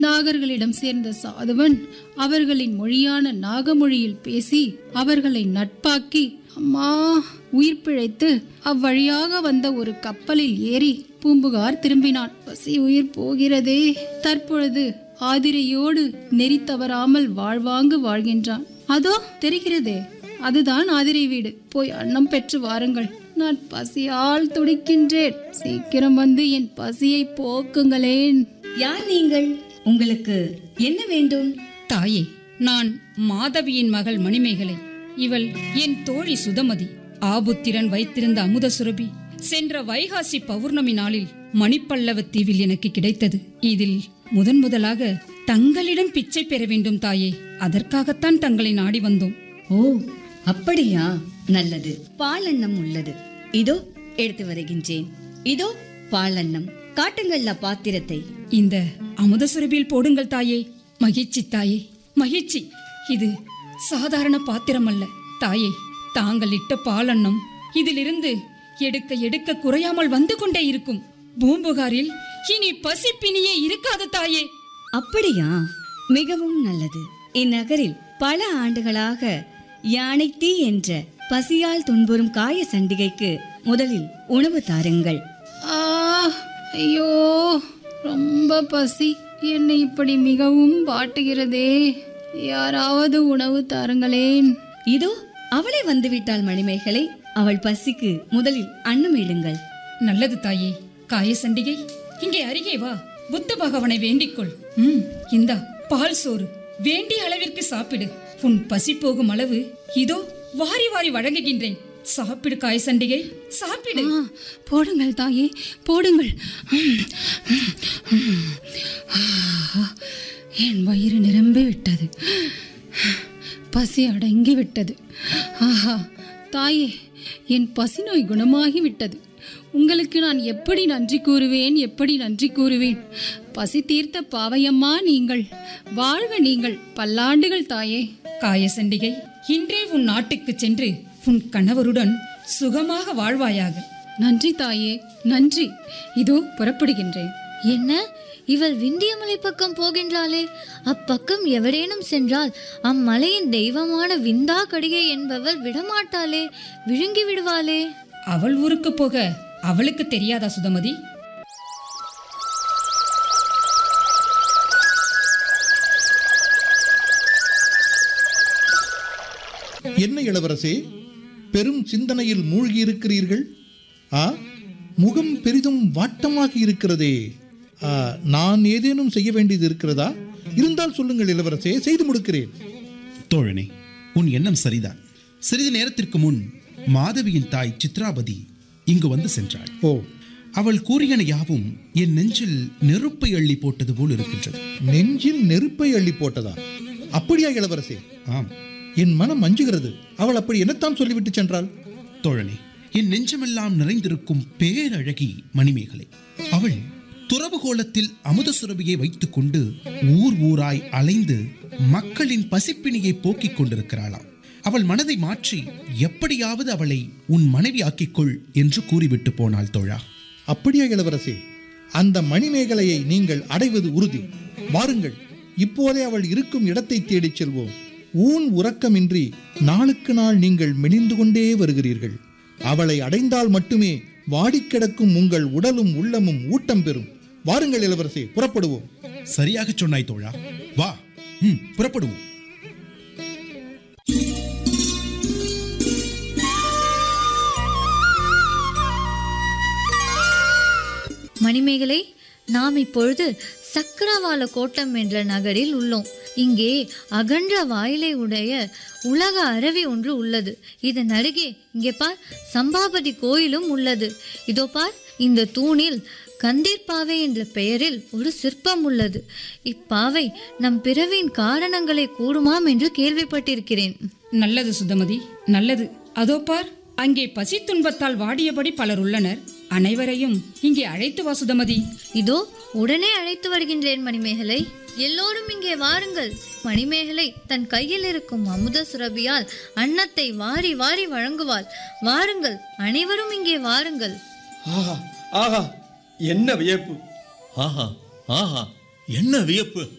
நாகர்களிடம் சேர்ந்த சாதுவன் அவர்களின் மொழியான நாகமொழியில் பேசி அவர்களை நட்பாக்கி அம்மா உயிர் பிழைத்து அவ்வழியாக வந்த ஒரு கப்பலில் ஏறி பூம்புகார் திரும்பினான் பசி உயிர் போகிறதே தற்பொழுது ஆதிரையோடு நெறி தவறாமல் வாழ்வாங்கு வாழ்கின்றான் அதோ தெரிகிறதே அதுதான் ஆதிரை வீடு போய் அன்னம் பெற்று வாருங்கள் நான் பசியால் துடிக்கின்றேன் சீக்கிரம் வந்து என் பசியை போக்குங்களேன் யார் நீங்கள் உங்களுக்கு என்ன வேண்டும் தாயே நான் மாதவியின் மகள் மணிமேகலை இவள் என் தோழி சுதமதி ஆபுத்திரன் வைத்திருந்த அமுத சுரபி சென்ற வைகாசி பௌர்ணமி நாளில் மணிப்பல்லவ தீவில் எனக்கு கிடைத்தது இதில் முதன் முதலாக தங்களிடம் பிச்சை பெற வேண்டும் தாயே அதற்காகத்தான் தங்களை நாடி வந்தோம் ஓ அப்படியா நல்லது பாலண்ணம் உள்ளது இதோ எடுத்து வருகின்றேன் இதோ பாலண்ணம் காட்டுங்கள்ல பாத்திரத்தை இந்த அமுத சுரபியில் போடுங்கள் தாயே மகிழ்ச்சி தாயே மகிழ்ச்சி இது சாதாரண பாத்திரம் அல்ல தாயே தாங்கள் இட்ட பாலன்னம் இதிலிருந்து எடுக்க எடுக்க குறையாமல் வந்து கொண்டே இருக்கும் பூம்புகாரில் இனி பசிப்பினியே இருக்காது தாயே அப்படியா மிகவும் நல்லது இந்நகரில் பல ஆண்டுகளாக யானைத்தீ என்ற பசியால் துன்புறும் காய சண்டிகைக்கு முதலில் உணவு தாருங்கள் ஆ ஐயோ ரொம்ப பசி என்னை இப்படி மிகவும் வாட்டுகிறதே யாராவது உணவு தாருங்களேன் இதோ அவளே வந்துவிட்டாள் மணிமேகலை அவள் பசிக்கு முதலில் அன்னமிடுங்கள் நல்லது தாயே காயசண்டிகை இங்கே அருகே வா புத்த பகவனை வேண்டிக்கொள் ம் இந்தா பால் சோறு வேண்டிய அளவிற்கு சாப்பிடு உன் பசி போகும் அளவு இதோ வாரி வாரி வழங்குகின்றேன் சாப்பிடு காயசண்டிகை சாப்பிடு ஆ, போடுங்கள் தாயே போடுங்கள் ம், ம், ம். ஆ, என் வயிறு நிரம்பி விட்டது பசி அடங்கி விட்டது ஆஹா தாயே என் பசி நோய் குணமாகி விட்டது உங்களுக்கு நான் எப்படி நன்றி கூறுவேன் எப்படி நன்றி கூறுவேன் பசி தீர்த்த பாவையம்மா நீங்கள் வாழ்க நீங்கள் பல்லாண்டுகள் தாயே காயசண்டிகை இன்றே உன் நாட்டுக்கு சென்று உன் கணவருடன் சுகமாக வாழ்வாயாக நன்றி தாயே நன்றி இதோ புறப்படுகின்றேன் என்ன இவள் விந்தியமலை பக்கம் போகின்றாளே அப்பக்கம் எவரேனும் சென்றால் அம்மலையின் தெய்வமான விந்தா கடிகை என்பவள் விடமாட்டாளே விழுங்கி விடுவாளே அவள் ஊருக்கு போக அவளுக்கு தெரியாதா சுதமதி என்ன இளவரசே பெரும் சிந்தனையில் மூழ்கி இருக்கிறீர்கள் ஆ முகம் பெரிதும் வாட்டமாக இருக்கிறதே ஆ, நான் ஏதேனும் செய்ய வேண்டியது இருக்கிறதா இருந்தால் சொல்லுங்கள் இளவரசே செய்து முடிக்கிறேன் தோழனே உன் எண்ணம் சரிதான் சிறிது நேரத்திற்கு முன் மாதவியின் தாய் சித்ராபதி இங்கு வந்து சென்றாள் ஓ அவள் கூறியன யாவும் என் நெஞ்சில் நெருப்பை அள்ளி போட்டது போல் இருக்கின்றது நெஞ்சில் நெருப்பை அள்ளி போட்டதா அப்படியா இளவரசே ஆம் என் மனம் அஞ்சுகிறது அவள் அப்படி என்னத்தான் சொல்லிவிட்டு சென்றாள் தோழனே என் நெஞ்சமெல்லாம் நிறைந்திருக்கும் பேரழகி மணிமேகலை அவள் துறவு கோலத்தில் அமுத சுரபியை வைத்துக்கொண்டு ஊர் ஊராய் அலைந்து மக்களின் பசிப்பிணியை போக்கிக் கொண்டிருக்கிறாளாம் அவள் மனதை மாற்றி எப்படியாவது அவளை உன் மனைவி ஆக்கிக்கொள் என்று கூறிவிட்டு போனாள் தோழா அப்படியா இளவரசே அந்த மணிமேகலையை நீங்கள் அடைவது உறுதி வாருங்கள் இப்போதே அவள் இருக்கும் இடத்தை தேடிச் செல்வோம் ஊன் உறக்கமின்றி நாளுக்கு நாள் நீங்கள் மெலிந்து கொண்டே வருகிறீர்கள் அவளை அடைந்தால் மட்டுமே வாடிக் கிடக்கும் உங்கள் உடலும் உள்ளமும் ஊட்டம் பெறும் வாருங்கள் இளவரசே புறப்படுவோம் சரியாக சொன்னாய் தோழா வா ம் புறப்படுவோம் மணிமேகலை நாம் இப்பொழுது சக்கரவால கோட்டம் என்ற நகரில் உள்ளோம் இங்கே அகன்ற வாயிலை உடைய உலக அறவி ஒன்று உள்ளது இதன் அருகே இங்கே பார் சம்பாபதி கோயிலும் உள்ளது இதோ பார் இந்த தூணில் கந்தீர் பாவை என்ற பெயரில் ஒரு சிற்பம் உள்ளது இப்பாவை நம் பிறவியின் காரணங்களை கூறுமாம் என்று கேள்விப்பட்டிருக்கிறேன் நல்லது சுதமதி நல்லது அதோ பார் அங்கே பசி துன்பத்தால் வாடியபடி பலர் உள்ளனர் அனைவரையும் இங்கே அழைத்து வா சுதமதி இதோ உடனே அழைத்து வருகின்றேன் மணிமேகலை எல்லோரும் இங்கே வாருங்கள் மணிமேகலை தன் கையில் இருக்கும் அமுத சுரபியால் அன்னத்தை வாரி வாரி வழங்குவாள் வாருங்கள் அனைவரும் இங்கே வாருங்கள் ஆஹா ஆஹா என்ன வியப்பு ஆஹா ஆஹா என்ன வியப்பு